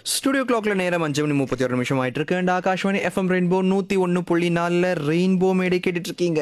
Studio கிளாக்ல நேரம் அஞ்சு மணி முப்பத்தி ஒரு நிமிஷம் ஆயிட்டு இருக்கு அண்ட் ஆகாஷ்வாணி எஃப்எம் ரெயின்போ நூத்தி ஒன்னு புள்ளி நாலுல ரெயின்போ மேடை கேட்டுட்டு இருக்கீங்க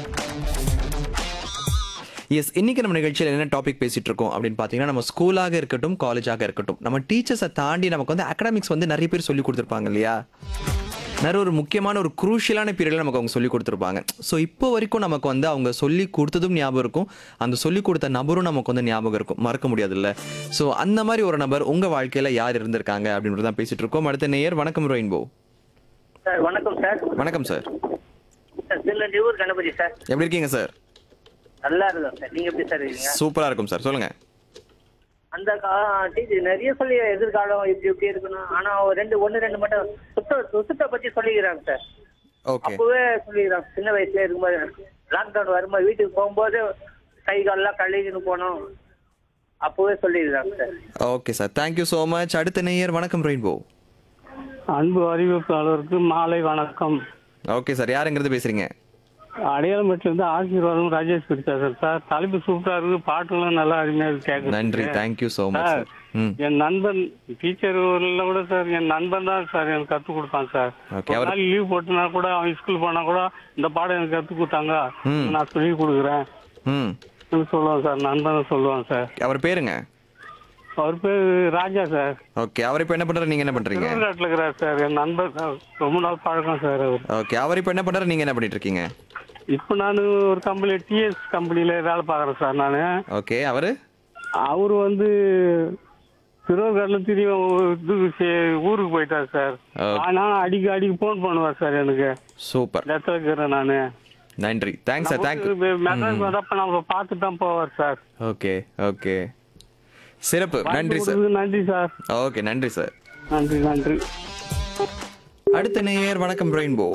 எஸ் இன்னைக்கு நம்ம நிகழ்ச்சியில் என்ன டாபிக் பேசிட்டு இருக்கோம் அப்படின்னு பார்த்தீங்கன்னா நம்ம ஸ்கூலாக இருக்கட்டும் காலேஜாக இருக்கட்டும் நம்ம டீச்சர்ஸை தாண்டி நமக்கு வந்து அகடாமிக்ஸ் வந்து நிறைய பேர் சொல்லி கொடுத்துருப்பாங்க இல்லையா நிறைய ஒரு முக்கியமான ஒரு குரூஷியலான பீரியடில் நமக்கு அவங்க சொல்லி கொடுத்துருப்பாங்க ஸோ இப்போ வரைக்கும் நமக்கு வந்து அவங்க சொல்லி கொடுத்ததும் ஞாபகம் இருக்கும் அந்த சொல்லி கொடுத்த நபரும் நமக்கு வந்து ஞாபகம் இருக்கும் மறக்க முடியாதுல்ல ஸோ அந்த மாதிரி ஒரு நபர் உங்கள் வாழ்க்கையில் யார் இருந்திருக்காங்க அப்படின்றது தான் பேசிட்டு இருக்கோம் அடுத்த நேயர் வணக்கம் ரெயின்போ சார் வணக்கம் சார் வணக்கம் sir sir Tirunelveli Ganapathi sir எப்படி இருக்கீங்க சார் நல்லா இருக்கும் சார் நீங்க எப்படி சார் இருக்கீங்க சூப்பராக இருக்கும் சார் சொல்லுங்க அந்த டீச்சர் நிறைய சொல்லி எதிர்காலம் இப்படி இப்படி இருக்கணும் ஆனா ஒரு ரெண்டு ஒண்ணு ரெண்டு மட்டும் சுத்த சுத்தத்தை பத்தி சொல்லிக்கிறாங்க சார் ஓகே அப்பவே சொல்லிக்கிறாங்க சின்ன வயசுல இருக்கும்போது லாக்டவுன் வரும்போது வீட்டுக்கு போகும்போது கை கால்லாம் கழுவின்னு போனோம் அப்பவே சொல்லிக்கிறாங்க sir okay sir thank you so much அடுத்த நேயர் வணக்கம் ரெயின்போ அன்பு அறிவிப்பாளருக்கு மாலை வணக்கம் ஓகே சார் யாருங்கிறது பேசுறீங்க அடையாளமட்டிலிருந்து ஆசீர்வாதம் ராஜேஷ் பேசுறேன் சார் தலைப்பு சூப்பரா இருக்கு பாட்டுலாம் நல்லா அருமையா இருக்கு கேட்குறது. நன்றி தேங்க்யூ ஸோ மச் சார் ம் என் நண்பன் டீச்சர் விட சார் என் நண்பன் தான் சார் எனக்கு கத்து கொடுப்பான் சார் Okay, ஒரு அவர்- நாள் லீவ் போட்டுனா கூட அவன் ஸ்கூல் போனா கூட இந்த பாடம் எனக்கு கத்து கொடுத்தாங்க ம். நான் சொல்லி கொடுக்குறேன் ம் சொல்லுவான் சார் நண்பன் சொல்லுவான் சார் அவர் பேருங்க அவர் பேர் ராஜா சார் ஓகே அவர் இப்போ என்ன பண்றாரு நீங்க என்ன பண்றீங்க திருவிழாட்டில் இருக்கிறார் சார் என் நண்பர் சார். ரொம்ப நாள் பழக்கம் சார் அவர் ஓகே அவர் இப்போ என்ன பண்றாரு நீங்க என்ன பண்ணிட்டு இருக்கீங்க இப்போ நான் ஒரு கம்பெனி டிஎஸ் கம்பெனில வேலை பார்க்குறேன் சார் நான் ஓகே அவரு அவர் வந்து திருவள்ளுவரில் திரும்பி ஒரு இதுக்கு சே- ஊருக்கு போயிட்டார் சார் Okay. ஆனா அடிக்க அடிக்க ஃபோன் பண்ணுவார் சார் எனக்கு சூப்பர் இடத்துல இருக்கிறேன் நான் நன்றி தேங்க்ஸ் சார் தேங்க்யூ மெட்ராஸ் வரப்ப நம்ம பார்த்து தான் போவார் சார் ஓகே ஓகே சிறப்பு நன்றி சார் கொடுத்ததுக்கு நன்றி சார் ஓகே நன்றி சார் நன்றி நன்றி அடுத்த நேயர் வணக்கம் ரெயின்போ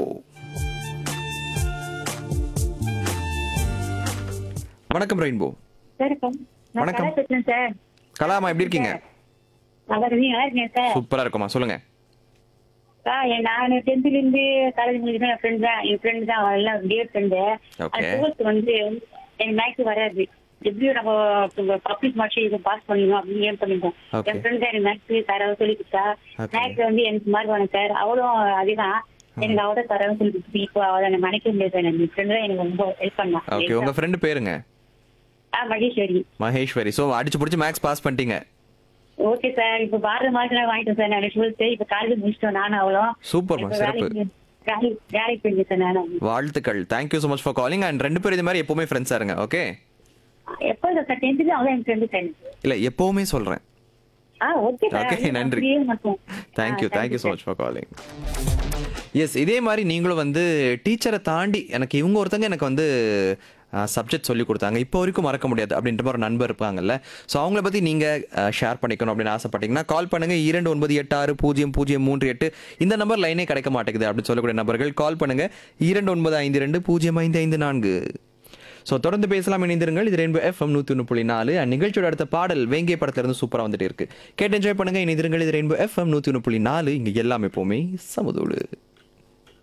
வணக்கம் ரெயின்போ வணக்கம் நான் வணக்கம். கலா பேசுறேன் சார் கலாமா எப்படி இருக்கீங்க நல்லா இருக்கீங்க நல்லா இருக்கேன் சார் சூப்பரா இருக்குமா சொல்லுங்க சார் என் நான் டென்த்ல இருந்து காலேஜ் முடிச்சு என் ஃப்ரெண்ட் தான் என் ஃப்ரெண்ட் தான் அவன் எல்லாம் டியர் ஃப்ரெண்டு Okay. டுவெல்த் வந்து எனக்கு மேக்ஸ் வராது எப்படியும் நம்ம பப்ளிக் மார்க்ஸ் இதை பாஸ் பண்ணிடணும் அப்படின்னு ஏன் பண்ணிட்டோம் Okay. என் ஃப்ரெண்ட் தான் எனக்கு மேக்ஸ் தரவு சொல்லி கொடுத்தா Okay. மேக்ஸ் வந்து எனக்கு மார்க் வேணும் சார் அவளும் அதேதான் எனக்கு அவட தரவு சொல்லி கொடுத்து இப்போ அவளை எனக்கு நினைக்க முடியாது சார் எனக்கு ஃப்ரெண்ட் தான் எனக்கு ரொம்ப ஹெல்ப் பண்ணா ஓகே உங்க ஃப்ரெண்டு பேருங்க ஆ மகேஸ்வரி மகேஸ்வரி ஸோ அடிச்சு பிடிச்சி மேக்ஸ் பாஸ் பண்ணிட்டீங்க ஓகே சார் இப்ப பாரத மார்க் நான் வாங்கிட்டேன் சார் நான் டுவெல்த் இப்ப காலேஜ் முடிச்சிட்டோம் நானும் அவளும் சூப்பர்மா இப்ப சிறப்பு வேலைக்கு வேலைக்கு வேலைக்கு போயிருக்கேன் சார் நானும் வாழ்த்துக்கள் thank you so much for calling and ரெண்டு பேரும் இது மாதிரி எப்பவுமே ஃப்ரெண்ட்ஸாக இருங்க ஓகே எப்போ சார் டென்த்ல அவன் என் ஃப்ரெண்டு சார் இல்லை எப்பவுமே சொல்கிறேன் ஆ ஓகே சார் Okay, நன்றி. Thank you thank you so much for calling yes இதே மாதிரி நீங்களும் வந்து டீச்சரை தாண்டி எனக்கு இவங்க ஒருத்தங்க எனக்கு வந்து சப்ஜெக்ட் சொல்லி கொடுத்தாங்க இப்போ வரைக்கும் மறக்க முடியாது அப்படின்ற மாதிரி ஒரு நண்பர் இருப்பாங்கல்ல ஸோ அவங்கள பற்றி நீங்கள் ஷேர் பண்ணிக்கணும் அப்படின்னு ஆசைப்பட்டீங்கன்னா கால் பண்ணுங்க இரண்டு ஒன்பது எட்டு ஆறு பூஜ்ஜியம் பூஜ்ஜியம் மூன்று எட்டு இந்த நம்பர் லைனே கிடைக்க மாட்டேங்குது அப்படின்னு சொல்லக்கூடிய நபர்கள் கால் பண்ணுங்க இரண்டு ஒன்பது ஐந்து ரெண்டு பூஜ்ஜியம் ஐந்து ஐந்து நான்கு ஸோ தொடர்ந்து பேசலாம் இணைந்திருங்கள் இது ரெண்டு எஃப்எம் நூற்றி ஒன்று புள்ளி நாலு அண்ட் நிகழ்ச்சியோட அடுத்த பாடல் வேங்கிய படத்துல இருந்து சூப்பராக வந்துட்டு இருக்கு கேட்டு என்ஜாய் பண்ணுங்க இணைந்திருங்கள் இது ரெண்டு எஃப்எம் நூற்றி ஒன்று புள்ளி நாலு இங்கே எல்லாமே எப்போவுமே சமதோடு